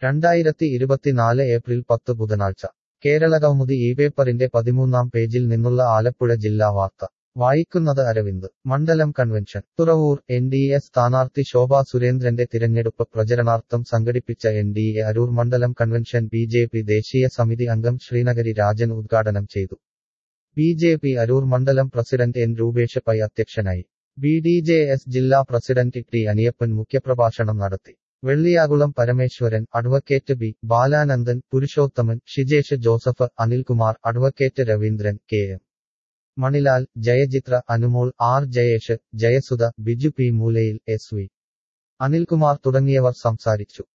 രണ്ടായിരത്തി ഇരുപത്തിനാല് ഏപ്രിൽ പത്ത് ബുധനാഴ്ച കേരളകൗമുദി ഈ പേപ്പറിന്റെ പതിമൂന്നാം പേജിൽ നിന്നുള്ള ആലപ്പുഴ ജില്ലാ വാർത്ത വായിക്കുന്നത് അരവിന്ദ് മണ്ഡലം convention Thuravoor N D A സ്ഥാനാർത്ഥി ശോഭാ സുരേന്ദ്രന്റെ തിരഞ്ഞെടുപ്പ് പ്രചരണാർത്ഥം സംഘടിപ്പിച്ച എൻ ഡി എ അരൂർ മണ്ഡലം കൺവെൻഷൻ ബി ജെ പി ദേശീയ സമിതി അംഗം ശ്രീനഗരി രാജൻ ഉദ്ഘാടനം ചെയ്തു ബി ജെ പി അരൂർ മണ്ഡലം പ്രസിഡന്റ് എൻ രൂപേഷ് പൈ അധ്യക്ഷനായി ബി ഡി ജെ എസ് ജില്ലാ പ്രസിഡന്റ് ടി അനിയപ്പൻ മുഖ്യപ്രഭാഷണം നടത്തി Velliyakulam Parameswaran advocate B Balanandan Purushothaman Shijesh Joseph Anilkumar advocate Raveendran K M Manilal Jayachithra Anumol R Jayesh Jayasudha Biju P Moolayil S V Anilkumar തുടങ്ങിയവർ സംസാരിച്ചു